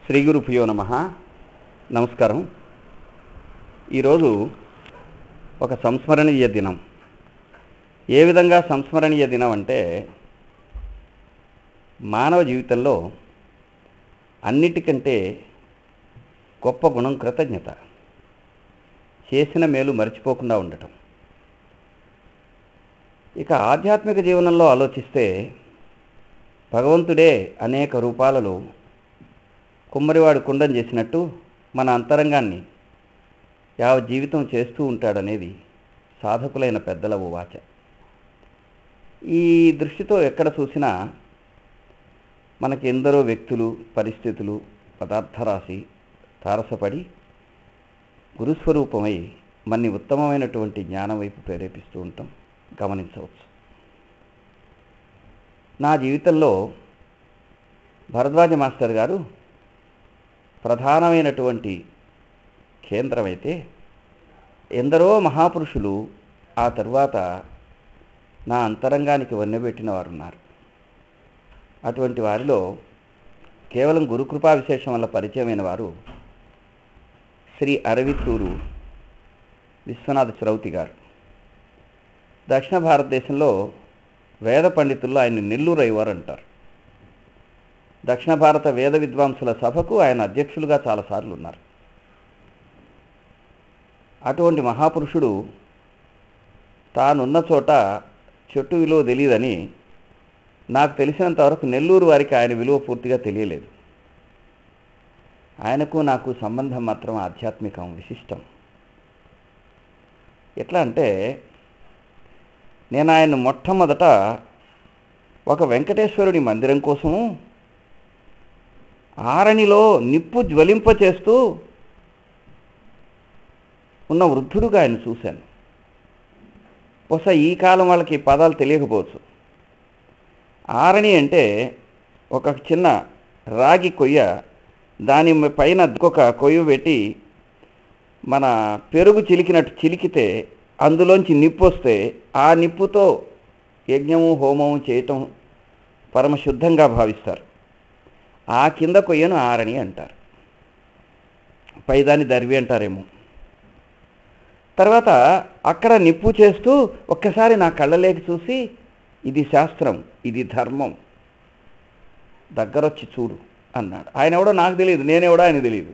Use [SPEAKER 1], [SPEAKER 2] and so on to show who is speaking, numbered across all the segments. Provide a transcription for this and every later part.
[SPEAKER 1] శ్రీ గురుభ్యో నమ నమస్కారం ఈరోజు ఒక సంస్మరణీయ దినం ఏ విధంగా సంస్మరణీయ దినం అంటే మానవ జీవితంలో అన్నిటికంటే గొప్ప గుణం కృతజ్ఞత చేసిన మేలు మర్చిపోకుండా ఉండటం ఇక ఆధ్యాత్మిక జీవనంలో ఆలోచిస్తే భగవంతుడే అనేక రూపాలలో కుమ్మరివాడు కుండం చేసినట్టు మన అంతరంగాన్ని యావ జీవితం చేస్తూ ఉంటాడనేది సాధకులైన పెద్దల వాచ ఈ దృష్టితో ఎక్కడ చూసినా మనకి ఎందరో వ్యక్తులు పరిస్థితులు పదార్థరాశి తారసపడి గురుస్వరూపమై మన్ని ఉత్తమమైనటువంటి జ్ఞానం వైపు ప్రేరేపిస్తూ ఉంటాం గమనించవచ్చు నా జీవితంలో భరద్వాజ మాస్టర్ గారు ప్రధానమైనటువంటి కేంద్రమైతే ఎందరో మహాపురుషులు ఆ తరువాత నా అంతరంగానికి వన్నెబెట్టిన వారు ఉన్నారు అటువంటి వారిలో కేవలం గురుకృపా విశేషం వల్ల పరిచయమైన వారు శ్రీ అరవిత్తూరు విశ్వనాథ శ్రౌతి గారు దక్షిణ భారతదేశంలో వేద పండితుల్లో ఆయన నెల్లూరు అయ్యవారు అంటారు దక్షిణ భారత వేద విద్వాంసుల సభకు ఆయన అధ్యక్షులుగా చాలాసార్లు ఉన్నారు అటువంటి మహాపురుషుడు తానున్న చోట చెట్టు విలువ తెలియదని నాకు తెలిసినంత వరకు నెల్లూరు వారికి ఆయన విలువ పూర్తిగా తెలియలేదు ఆయనకు నాకు సంబంధం మాత్రం ఆధ్యాత్మికం విశిష్టం ఎట్లా అంటే నేను ఆయన మొట్టమొదట ఒక వెంకటేశ్వరుడి మందిరం కోసము ఆరణిలో నిప్పు జ్వలింప చేస్తూ ఉన్న వృద్ధుడుగా ఆయన చూశాను బహుశా ఈ కాలం వాళ్ళకి ఈ పదాలు తెలియకపోవచ్చు ఆరణి అంటే ఒక చిన్న రాగి కొయ్య దాని పైన ఒక కొయ్య పెట్టి మన పెరుగు చిలికినట్టు చిలికితే అందులోంచి నిప్పు వస్తే ఆ నిప్పుతో యజ్ఞము హోమము చేయటం పరమశుద్ధంగా భావిస్తారు ఆ కింద కొయ్యను ఆరణి అంటారు పైదాన్ని దర్వి అంటారేమో తర్వాత అక్కడ నిప్పు చేస్తూ ఒక్కసారి నా కళ్ళలేకి చూసి ఇది శాస్త్రం ఇది ధర్మం దగ్గరొచ్చి చూడు అన్నాడు ఆయన ఎవడో నాకు తెలియదు నేనెవడో ఆయన తెలియదు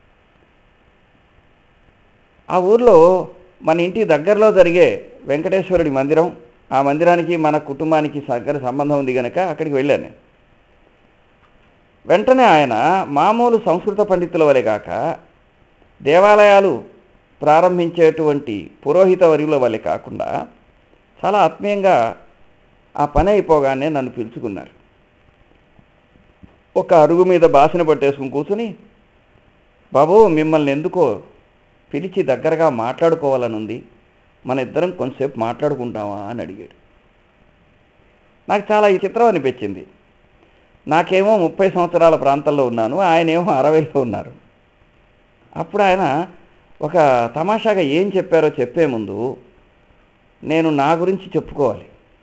[SPEAKER 1] ఆ ఊర్లో మన ఇంటి దగ్గరలో జరిగే వెంకటేశ్వరుడి మందిరం ఆ మందిరానికి మన కుటుంబానికి దగ్గర సంబంధం ఉంది కనుక అక్కడికి వెళ్ళాను నేను వెంటనే ఆయన మామూలు సంస్కృత పండితుల వలె కాక దేవాలయాలు ప్రారంభించేటువంటి పురోహిత వర్యుల వలె కాకుండా చాలా ఆత్మీయంగా ఆ పని అయిపోగానే నన్ను పిలుచుకున్నారు ఒక అరుగు మీద బాసిన పట్టేసుకుని కూర్చుని బాబు మిమ్మల్ని ఎందుకో పిలిచి దగ్గరగా మాట్లాడుకోవాలని ఉంది మన ఇద్దరం కొంతసేపు మాట్లాడుకుంటామా అని అడిగాడు నాకు చాలా ఈ చిత్రం అనిపించింది నాకేమో ముప్పై సంవత్సరాల ప్రాంతంలో ఉన్నాను ఆయనేమో అరవైలో ఉన్నారు అప్పుడు ఆయన ఒక తమాషాగా ఏం చెప్పారో చెప్పే ముందు నేను నా గురించి చెప్పుకోవాలి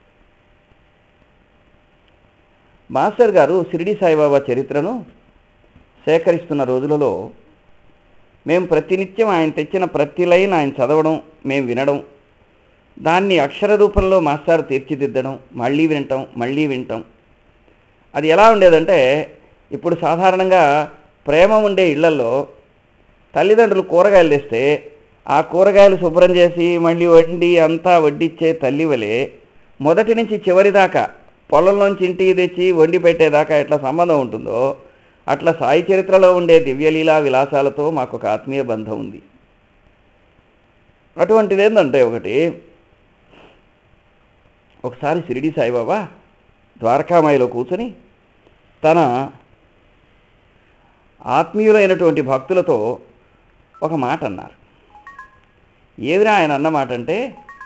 [SPEAKER 1] మాస్టర్ గారు షిరిడి సాయిబాబా చరిత్రను సేకరిస్తున్న రోజులలో మేము ప్రతినిత్యం ఆయన తెచ్చిన ప్రతి లైన్ ఆయన చదవడం మేము వినడం దాన్ని అక్షర రూపంలో మాస్టర్ తీర్చిదిద్దడం మళ్ళీ వినటం మళ్ళీ వినటం అది ఎలా ఉండేదంటే ఇప్పుడు సాధారణంగా ప్రేమ ఉండే ఇళ్లలో తల్లిదండ్రులు కూరగాయలు తెస్తే ఆ కూరగాయలు శుభ్రం చేసి మళ్ళీ వండి అంతా వడ్డిచ్చే తల్లి వలె మొదటి నుంచి చివరి దాకా పొలంలోంచి ఇంటికి తెచ్చి వండి పెట్టేదాకా ఎట్లా సంబంధం ఉంటుందో అట్లా సాయి చరిత్రలో ఉండే దివ్యలీలా విలాసాలతో మాకు ఒక ఆత్మీయ బంధం ఉంది అటువంటిది ఏంటంటే ఒకటి ఒకసారి షిరిడి సాయిబాబా ద్వారకామాయిలో కూర్చొని తన ఆత్మీయులైనటువంటి భక్తులతో ఒక మాట అన్నారు ఏదిరా ఆయన అన్న మాట అంటే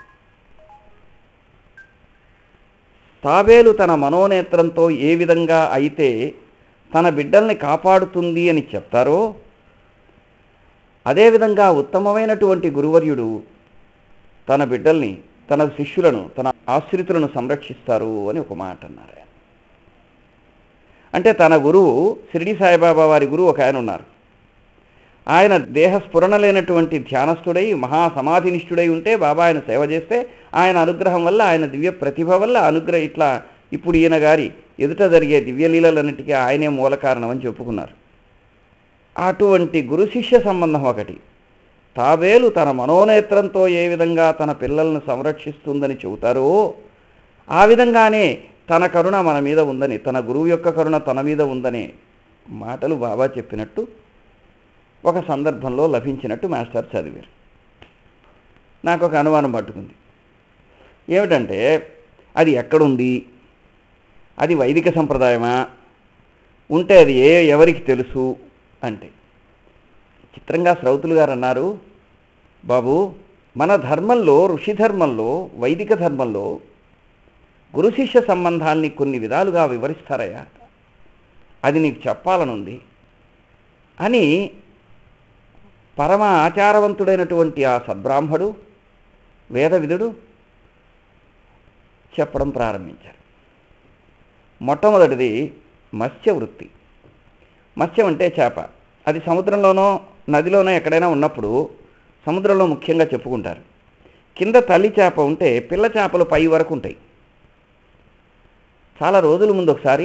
[SPEAKER 1] తాబేలు తన మనోనేత్రంతో ఏ విధంగా అయితే తన బిడ్డల్ని కాపాడుతుంది అని చెప్తారో అదేవిధంగా ఉత్తమమైనటువంటి గురువర్యుడు తన బిడ్డల్ని తన శిష్యులను తన ఆశ్రితులను సంరక్షిస్తారు అని ఒక మాట అన్నారు ఆయన. అంటే తన గురువు షిరిడి సాయిబాబా వారి గురువు ఒక ఆయన ఉన్నారు ఆయన దేహ స్ఫురణ లేనటువంటి ధ్యానస్థుడై మహా సమాధినిష్ఠుడై ఉంటే బాబా ఆయన సేవ చేస్తే ఆయన అనుగ్రహం వల్ల ఆయన దివ్య ప్రతిభ వల్ల అనుగ్రహం ఇట్లా ఇప్పుడు ఈయన గారి ఎదుట జరిగే దివ్యలీలలన్నిటికీ ఆయనే మూల కారణం అని చెప్పుకున్నారు అటువంటి గురు శిష్య సంబంధం ఒకటి తాబేలు తన మనోనేత్రంతో ఏ విధంగా తన పిల్లలను సంరక్షిస్తుందని చెబుతారో ఆ విధంగానే తన కరుణ మన మీద ఉందని తన గురువు యొక్క కరుణ తన మీద ఉందనే మాటలు బాబా చెప్పినట్టు ఒక సందర్భంలో లభించినట్టు మాస్టర్ చదివారు నాకు ఒక అనుమానం పట్టుకుంది ఏమిటంటే అది ఎక్కడుంది అది వైదిక సంప్రదాయమా ఉంటే అది ఏ ఎవరికి తెలుసు అంటే చిత్రంగా శ్రౌతులు గారు అన్నారు బాబు మన ధర్మంలో ఋషి ధర్మంలో వైదిక ధర్మంలో గురు శిష్య సంబంధాల్ని కొన్ని విధాలుగా వివరిస్తారయ్యా అది నీకు చెప్పాలనుంది అని పరమ ఆచారవంతుడైనటువంటి ఆ సద్బ్రాహ్మడు వేదవిధుడు చెప్పడం ప్రారంభించారు మొట్టమొదటిది మత్స్య వృత్తి మత్స్యం అంటే చేప అది సముద్రంలోనో నదిలోనో ఎక్కడైనా ఉన్నప్పుడు సముద్రంలో ముఖ్యంగా చెప్పుకుంటారు కింద తల్లి చేప ఉంటే పిల్ల చేపలు పై వరకు ఉంటాయి చాలా రోజుల ముందు ఒకసారి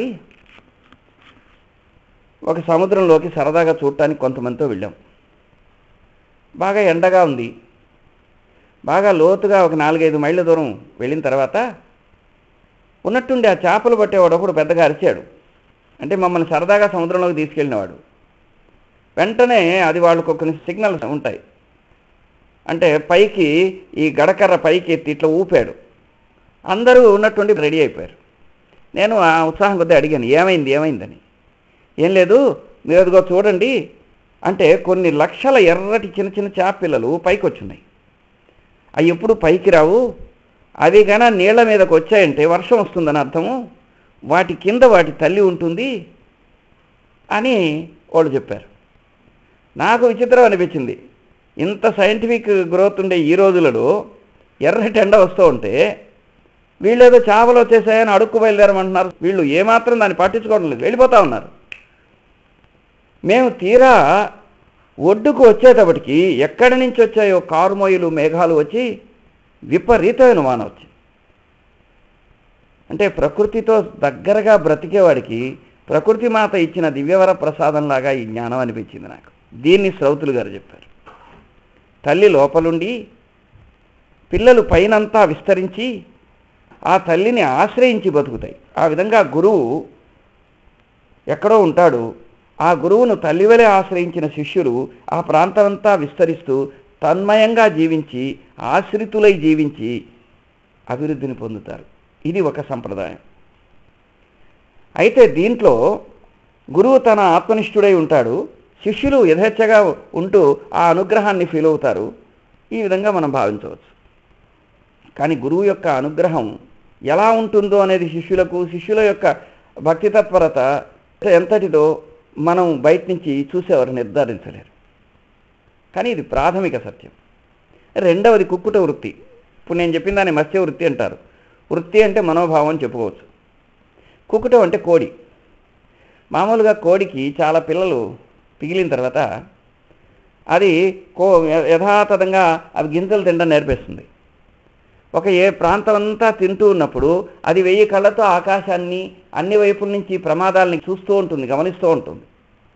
[SPEAKER 1] ఒక సముద్రంలోకి సరదాగా చూడటానికి కొంతమందితో వెళ్ళాం బాగా ఎండగా ఉంది బాగా లోతుగా ఒక నాలుగైదు మైళ్ళ దూరం వెళ్ళిన తర్వాత ఉన్నట్టుండి ఆ చేపలు పట్టేవాడు ఒకడు పెద్దగా అరిచాడు అంటే మమ్మల్ని సరదాగా సముద్రంలోకి తీసుకెళ్ళినవాడు వెంటనే అది వాళ్ళకు కొన్ని సిగ్నల్స్ ఉంటాయి అంటే పైకి ఈ గడకర్ర పైకి ఎత్తి ఇట్లా ఊపాడు అందరూ ఉన్నట్టుండి రెడీ అయిపోయారు నేను ఆ ఉత్సాహం కొద్దీ అడిగాను ఏమైంది ఏమైందని ఏం లేదు మీరు అదిగో చూడండి అంటే కొన్ని లక్షల ఎర్రటి చిన్న చిన్న చేప పిల్లలు పైకి వచ్చున్నాయి అవి ఎప్పుడు పైకి రావు అవి గన నీళ్ల మీదకి వచ్చాయంటే వర్షం వస్తుందని అర్థము వాటి కింద వాటి తల్లి ఉంటుంది అని వాళ్ళు చెప్పారు నాకు విచిత్రం అనిపించింది ఇంత సైంటిఫిక్ గ్రోత్ ఉండే ఈ రోజులలో ఎర్రటి ఎండ వస్తూ ఉంటే వీళ్ళేదో చేపలు వచ్చేసాయని అడుక్కు బయలుదేరమంటున్నారు వీళ్ళు ఏమాత్రం దాన్ని పట్టించుకోవడం లేదు వెళ్ళిపోతా ఉన్నారు మేము తీరా ఒడ్డుకు వచ్చేటప్పటికి ఎక్కడి నుంచి వచ్చాయో కారుమొయ్యలు మేఘాలు వచ్చి విపరీతమైన వాన వచ్చింది అంటే ప్రకృతితో దగ్గరగా బ్రతికేవాడికి ప్రకృతి మాత ఇచ్చిన దివ్యవర ప్రసాదంలాగా ఈ జ్ఞానం అనిపించింది నాకు దీన్ని శ్రౌతులు గారు చెప్పారు తల్లి లోపలుండి పిల్లలు పైనంతా విస్తరించి ఆ తల్లిని ఆశ్రయించి బతుకుతాయి ఆ విధంగా గురువు ఎక్కడో ఉంటాడు ఆ గురువును తల్లివలే ఆశ్రయించిన శిష్యులు ఆ ప్రాంతమంతా విస్తరిస్తూ తన్మయంగా జీవించి ఆశ్రితులై జీవించి అభివృద్ధిని పొందుతారు ఇది ఒక సంప్రదాయం అయితే దీంట్లో గురువు తన ఆత్మనిష్ఠుడై ఉంటాడు శిష్యులు యథేచ్ఛగా ఉంటూ ఆ అనుగ్రహాన్ని ఫీల్ అవుతారు ఈ విధంగా మనం భావించవచ్చు కానీ గురువు యొక్క అనుగ్రహం ఎలా ఉంటుందో అనేది శిష్యులకు శిష్యుల యొక్క భక్తి తత్పరత ఎంతటిదో మనం బయట నుంచి చూసేవారు నిర్ధారించలేరు కానీ ఇది ప్రాథమిక సత్యం రెండవది కుక్కుట వృత్తి ఇప్పుడు నేను చెప్పిన దాన్ని మత్స్య వృత్తి అంటారు వృత్తి అంటే మనోభావం అని చెప్పుకోవచ్చు కుక్కుటం అంటే కోడి మామూలుగా కోడికి చాలా పిల్లలు పిగిలిన తర్వాత అది కో యథాతథంగా అవి గింజలు తినడం నేర్పేస్తుంది ఒక ఏ ప్రాంతం అంతా తింటూ ఉన్నప్పుడు అది వెయ్యి కళ్ళతో ఆకాశాన్ని అన్ని వైపుల నుంచి ప్రమాదాలని చూస్తూ ఉంటుంది గమనిస్తూ ఉంటుంది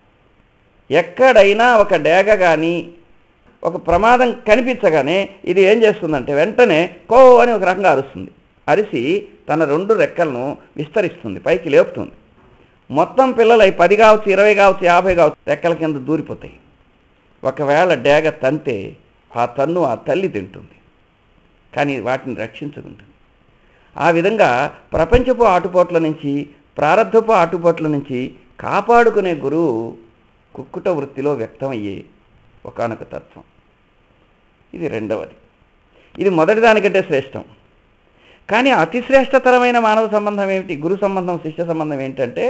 [SPEAKER 1] ఎక్కడైనా ఒక డేగ కానీ ఒక ప్రమాదం కనిపించగానే ఇది ఏం చేస్తుందంటే వెంటనే కో అని ఒక రకంగా అరుస్తుంది అరిసి తన రెండు రెక్కలను విస్తరిస్తుంది పైకి లేపుతుంది మొత్తం పిల్లలు అవి పది కావచ్చు ఇరవై కావచ్చు యాభై కావచ్చు రెక్కల కింద దూరిపోతాయి ఒకవేళ డేగ తంతే ఆ తన్ను ఆ తల్లి తింటుంది కానీ వాటిని రక్షించుకుంటుంది ఆ విధంగా ప్రపంచపు ఆటుపోట్ల నుంచి ప్రారంధపు ఆటుపోట్ల నుంచి కాపాడుకునే గురువు కుక్కుట వృత్తిలో వ్యక్తమయ్యే ఒకనొక తత్వం ఇది రెండవది ఇది మొదటి దానికంటే శ్రేష్టం కానీ అతి శ్రేష్టతరమైన మానవ సంబంధం ఏమిటి గురు సంబంధం శిష్య సంబంధం ఏంటంటే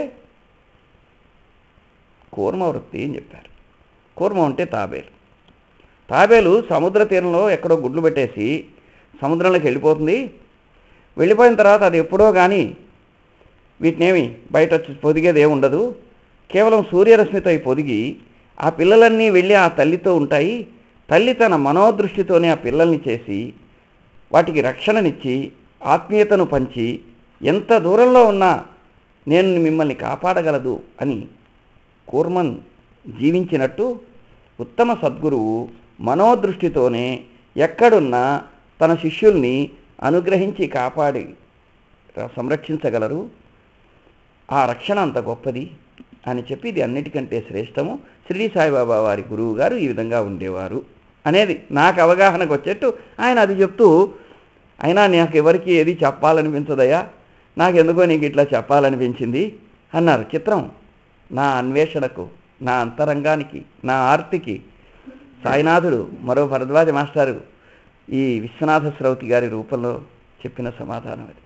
[SPEAKER 1] కూర్మ వృత్తి అని చెప్పారు కూర్మ అంటే తాబేలు తాబేలు సముద్ర తీరంలో ఎక్కడో గుడ్లు పెట్టేసి సముద్రంలోకి వెళ్ళిపోతుంది వెళ్ళిపోయిన తర్వాత అది ఎప్పుడో కానీ వీటినేమి బయట వచ్చి పొదిగేది ఏమి ఉండదు కేవలం సూర్యరశ్మితో ఈ పొదిగి ఆ పిల్లలన్నీ వెళ్ళి ఆ తల్లితో ఉంటాయి తల్లి తన మనోదృష్టితోనే ఆ పిల్లల్ని చేసి వాటికి రక్షణనిచ్చి ఆత్మీయతను పంచి ఎంత దూరంలో ఉన్నా నేను మిమ్మల్ని కాపాడగలదు అని కూర్మన్ జీవించినట్టు ఉత్తమ సద్గురువు మనోదృష్టితోనే ఎక్కడున్నా తన శిష్యుల్ని అనుగ్రహించి కాపాడి సంరక్షించగలరు ఆ రక్షణ అంత గొప్పది అని చెప్పి ఇది అన్నిటికంటే శ్రేష్టము షిరిడి సాయిబాబా వారి గురువు గారు ఈ విధంగా ఉండేవారు అనేది నాకు అవగాహనకు వచ్చేట్టు ఆయన అది చెప్తూ అయినా నాకు ఎవరికి ఏది చెప్పాలనిపించదయ్యా నాకెందుకో నీకు ఇట్లా చెప్పాలనిపించింది అన్నారు చిత్రం నా అన్వేషణకు నా అంతరంగానికి నా ఆర్తికి సాయినాథుడు మరో భరద్వాజ మాస్టారు ఈ విశ్వనాథ శ్రౌతి గారి రూపంలో చెప్పిన సమాధానం అది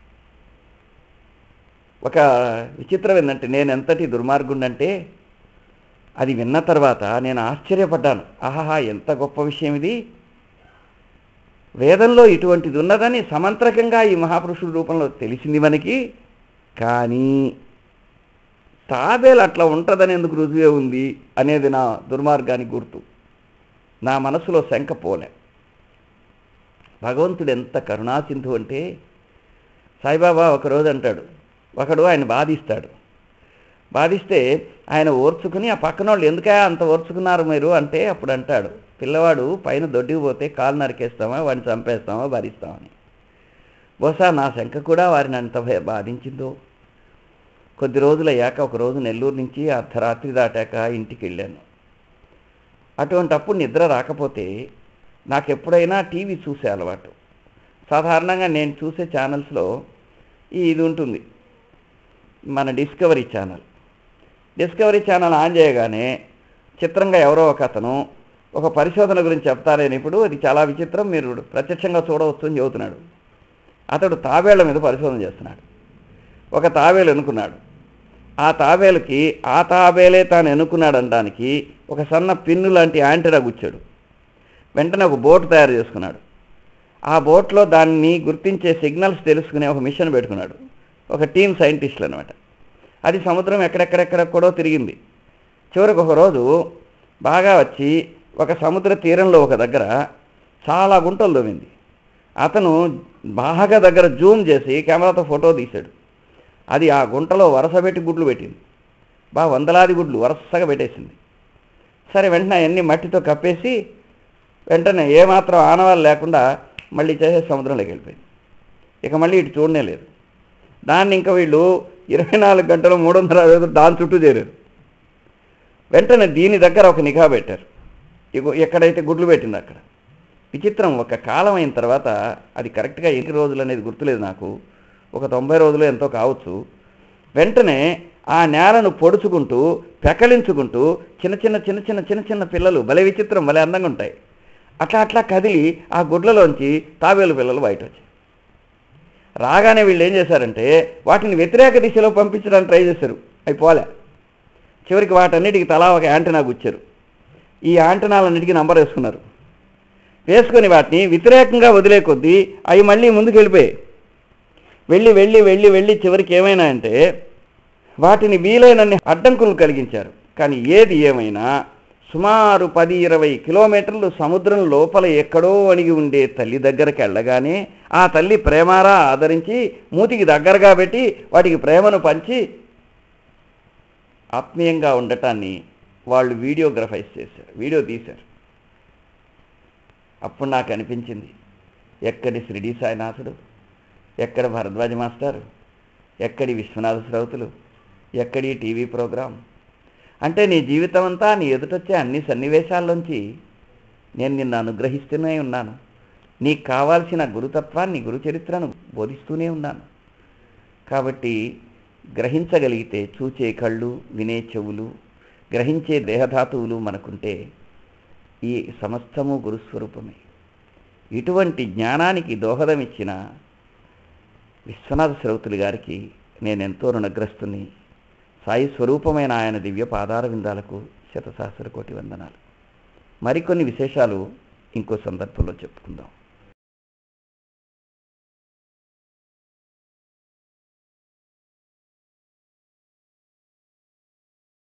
[SPEAKER 1] ఒక విచిత్రం ఏంటంటే నేను ఎంతటి దుర్మార్గుండంటే అది విన్న తర్వాత నేను ఆశ్చర్యపడ్డాను ఆహాహా ఎంత గొప్ప విషయం ఇది వేదంలో ఇటువంటిది ఉన్నదని సమంత్రకంగా ఈ మహాపురుషుడి రూపంలో తెలిసింది మనకి కానీ తాబేలు అట్లా ఉంటుందని ఎందుకు రుజువే ఉంది అనేది నా దుర్మార్గానికి గుర్తు నా మనసులో శంక పోలే భగవంతుడు ఎంత కరుణాసింధు అంటే సాయిబాబా ఒకరోజు అంటాడు ఒకడు ఆయన బాధిస్తాడు బాధిస్తే ఆయన ఓర్చుకుని ఆ పక్కన వాళ్ళు ఎందుకే అంత ఓర్చుకున్నారు మీరు అంటే అప్పుడు అంటాడు పిల్లవాడు పైన దొడ్డికి పోతే కాలు నరికేస్తామా వాడిని చంపేస్తామా భరిస్తామని బహుశా నా శంక కూడా వారిని అంత భయ- బాధించిందో కొద్ది రోజులు అయ్యాక ఒక రోజు నెల్లూరు నుంచి అర్ధరాత్రి దాటాక ఇంటికి వెళ్ళాను అటువంటప్పుడు నిద్ర రాకపోతే నాకు ఎప్పుడైనా టీవీ చూసే అలవాటు సాధారణంగా నేను చూసే ఛానల్స్లో ఈ ఇది ఉంటుంది మన Discovery channel Discovery channel on చేయగానే చిత్రంగా ఎవరో ఒక అతను ఒక పరిశోధన గురించి చెప్తారని ఇప్పుడు అది చాలా విచిత్రం మీరు ప్రత్యక్షంగా చూడవచ్చు అని చెబుతున్నాడు అతడు తాబేళ్ల మీద పరిశోధన చేస్తున్నాడు ఒక తాబేలు ఎన్నుకున్నాడు ఆ తాబేలుకి ఆ తాబేలే తాను ఎన్నుకున్నాడు అనడానికి ఒక సన్న పిన్ను లాంటి యాంటెనా గుచ్చాడు వెంటనే ఒక బోట్ తయారు చేసుకున్నాడు ఆ బోట్లో దాన్ని గుర్తించే సిగ్నల్స్ తెలుసుకునే ఒక మిషన్ పెట్టుకున్నాడు ఒక టీమ్ సైంటిస్టులు అనమాట అది సముద్రం ఎక్కడెక్కడెక్కడెక్కడో తిరిగింది చివరికి ఒక రోజు బాగా వచ్చి ఒక సముద్ర తీరంలో ఒక దగ్గర చాలా గుంటలు దొవింది అతను బాగా దగ్గర జూమ్ చేసి కెమెరాతో ఫోటో తీశాడు అది ఆ గుంటలో వరుస పెట్టి గుడ్లు పెట్టింది బాగా వందలాది గుడ్లు వరుసగా పెట్టేసింది సరే వెంటనే అవన్నీ మట్టితో కప్పేసి వెంటనే ఏమాత్రం ఆనవాళ్ళు లేకుండా మళ్ళీ చేసే సముద్రంలోకి వెళ్ళిపోయింది ఇక మళ్ళీ ఇటు చూడనే లేదు దాన్ని ఇంకా వీళ్ళు ఇరవై నాలుగు గంటలు మూడు వందల అరవై ఐదు దాని చుట్టూ చేరారు వెంటనే దీని దగ్గర ఒక నిఘా పెట్టారు ఇగో ఎక్కడైతే గుడ్లు పెట్టింది అక్కడ విచిత్రం ఒక కాలం అయిన తర్వాత అది కరెక్ట్గా ఎన్ని రోజులు అనేది గుర్తులేదు నాకు ఒక తొంభై రోజులు ఎంతో కావచ్చు వెంటనే ఆ నేలను పొడుచుకుంటూ పెకలించుకుంటూ చిన్న చిన్న చిన్న చిన్న చిన్న చిన్న పిల్లలు భలే విచిత్రం భలే అందంగా ఉంటాయి అట్లా అట్లా కదిలి ఆ గుడ్లలోంచి తాబేలు పిల్లలు బయట వచ్చాయి రాగానే వీళ్ళు ఏం చేశారంటే వాటిని వ్యతిరేక దిశలో పంపించడానికి ట్రై చేశారు అవి పోలే చివరికి వాటన్నిటికి తలా ఒక యాంటనా గుచ్చారు ఈ యాంటనాలన్నిటికీ నంబర్ వేసుకున్నారు వేసుకొని వాటిని వ్యతిరేకంగా వదిలే కొద్దీ అవి మళ్ళీ ముందుకు వెళ్ళిపోయాయి వెళ్ళి వెళ్ళి వెళ్ళి వెళ్ళి చివరికి ఏమైనా అంటే వాటిని వీలైనన్ని అడ్డంకులు కలిగించారు కానీ ఏది ఏమైనా సుమారు పది ఇరవై కిలోమీటర్లు సముద్రం లోపల ఎక్కడో అణిగి ఉండే తల్లి దగ్గరికి వెళ్ళగానే ఆ తల్లి ప్రేమారా ఆదరించి మూతికి దగ్గరగా పెట్టి వాటికి ప్రేమను పంచి ఆత్మీయంగా ఉండటాన్ని వాళ్ళు వీడియోగ్రఫైజ్ చేశారు వీడియో తీశారు అప్పుడు నాకు అనిపించింది ఎక్కడి శ్రీడి సాయినాథుడు ఎక్కడ భరద్వాజ మాస్టర్ ఎక్కడి విశ్వనాథ శ్రౌతులు ఎక్కడి టీవీ ప్రోగ్రాం అంటే నీ జీవితం అంతా నీ ఎదుటొచ్చే అన్ని సన్నివేశాల్లోంచి నేను నిన్ను అనుగ్రహిస్తూనే ఉన్నాను నీకు కావాల్సిన గురుతత్వాన్ని గురు చరిత్రను బోధిస్తూనే ఉన్నాను కాబట్టి గ్రహించగలిగితే చూచే కళ్ళు వినే చెవులు గ్రహించే దేహధాతువులు మనకుంటే ఈ సమస్తము గురుస్వరూపమే ఇటువంటి జ్ఞానానికి దోహదం ఇచ్చిన విశ్వనాథ శ్రౌతులు గారికి నేనెంతో రుణగ్రస్తుని సాయి స్వరూపమైన ఆయన దివ్య పాదార విందాలకు శతసహస్ర కోటి వందనాలు మరికొన్ని విశేషాలు ఇంకో సందర్భంలో చెప్పుకుందాం